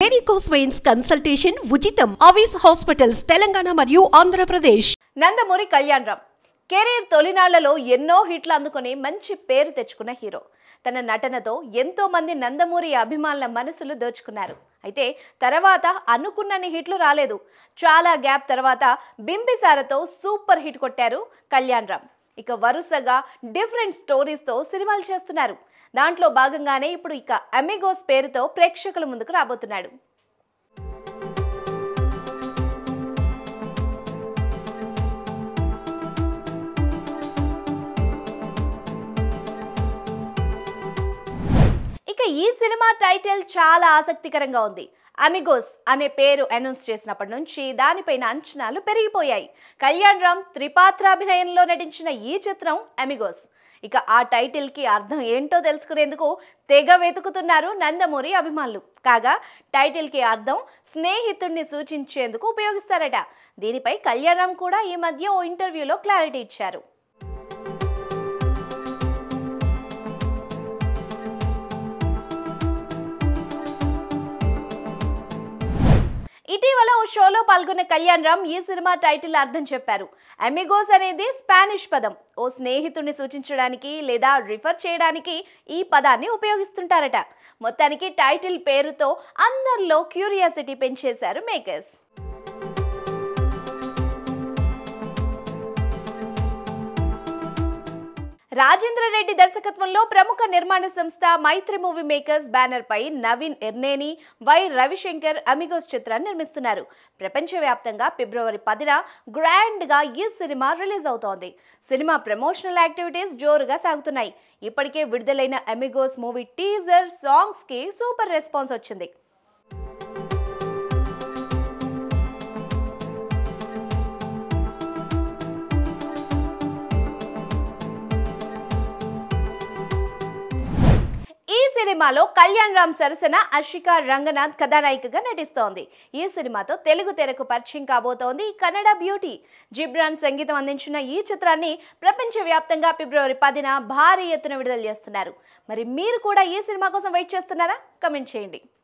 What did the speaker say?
varicose veins consultation ఉచితం అవిస్ hospitals Telangana మరియు Andhra Pradesh Nandamuri Kalyan Ram career తొలినాళ్లలో ఎన్నో హిట్లు అందుకొని మంచి పేరు తెచ్చుకున్న హీరో తన నటనతో ఎంతో మంది నందమూరి అభిమానుల మనసులు దోచుకున్నారు అయితే తర్వాత అనుకున్నన్ని హిట్లు రాలేదు చాలా గ్యాప్ తర్వాత బింబిసారతో సూపర్ హిట్ కొట్టారు కళ్యాణ్ రామ్ ఇక వరుసగా డిఫరెంట్ స్టోరీస్తో సినిమాలు చేస్తున్నారు దాంట్లో భాగంగానే ఇప్పుడు ఇక అమిగోస్ పేరుతో ప్రేక్షకుల ముందుకు రాబోతున్నాడు ఇక ఈ సినిమా టైటిల్ చాలా ఆసక్తికరంగా ఉంది అమిగోస్ అనే పేరు అనౌన్స్ చేసినప్పటి నుంచి దానిపైన అంచనాలు పెరిగిపోయాయి కళ్యాణ్ రామ్ త్రిపాత్రాభినయంలో నటించిన ఈ చిత్రం అమిగోస్ ఇక ఆ టైటిల్కి అర్థం ఏంటో తెలుసుకునేందుకు తెగ వెతుకుతున్నారు నందమూరి అభిమానులు కాగా టైటిల్కి అర్థం స్నేహితుడిని సూచించేందుకు ఉపయోగిస్తారట దీనిపై కళ్యాణ్ రామ్ కూడా ఈ మధ్య ఓ ఇంటర్వ్యూలో క్లారిటీ ఇచ్చారు ఇటీవల ఓ షోలో పాల్గొన్న కళ్యాణ్ రామ్ ఈ సినిమా టైటిల్ అర్థం చెప్పారు అమిగోస్ అనేది స్పానిష్ పదం ఓ స్నేహితుడిని సూచించడానికి లేదా రిఫర్ చేయడానికి ఈ పదాన్ని ఉపయోగిస్తుంటారట మొత్తానికి టైటిల్ పేరుతో అందరిలో క్యూరియాసిటీ పెంచేశారు మేకర్స్ రాజేంద్ర రెడ్డి దర్శకత్వంలో ప్రముఖ నిర్మాణ సంస్థ మైత్రి మూవీ మేకర్స్ బ్యానర్ పై నవీన్ ఎర్నేని వై రవిశంకర్ అమిగోస్ చిత్రాన్ని నిర్మిస్తున్నారు ప్రపంచవ్యాప్తంగా ఫిబ్రవరి పదిన గ్రాండ్ గా ఈ సినిమా రిలీజ్ అవుతోంది సినిమా ప్రమోషనల్ యాక్టివిటీస్ జోరుగా సాగుతున్నాయి ఇప్పటికే విడుదలైన అమిగోస్ మూవీ టీజర్ సాంగ్స్ కి సూపర్ రెస్పాన్స్ వచ్చింది ఈ సినిమాలో కళ్యాణ్ రామ్ సరసన అషిక రంగనాథ్ కథానాయికగా నటిస్తోంది ఈ సినిమాతో తెలుగు తెరకు పరిచయం కాబోతోంది ఈ కన్నడ బ్యూటీ జిబ్రాన్ సంగీతం అందించిన ఈ చిత్రాన్ని ప్రపంచవ్యాప్తంగా ఫిబ్రవరి పదిన భారీ ఎత్తున విడుదల చేస్తున్నారు మరి మీరు కూడా ఈ సినిమా కోసం వెయిట్ చేస్తున్నారా కమెంట్ చేయండి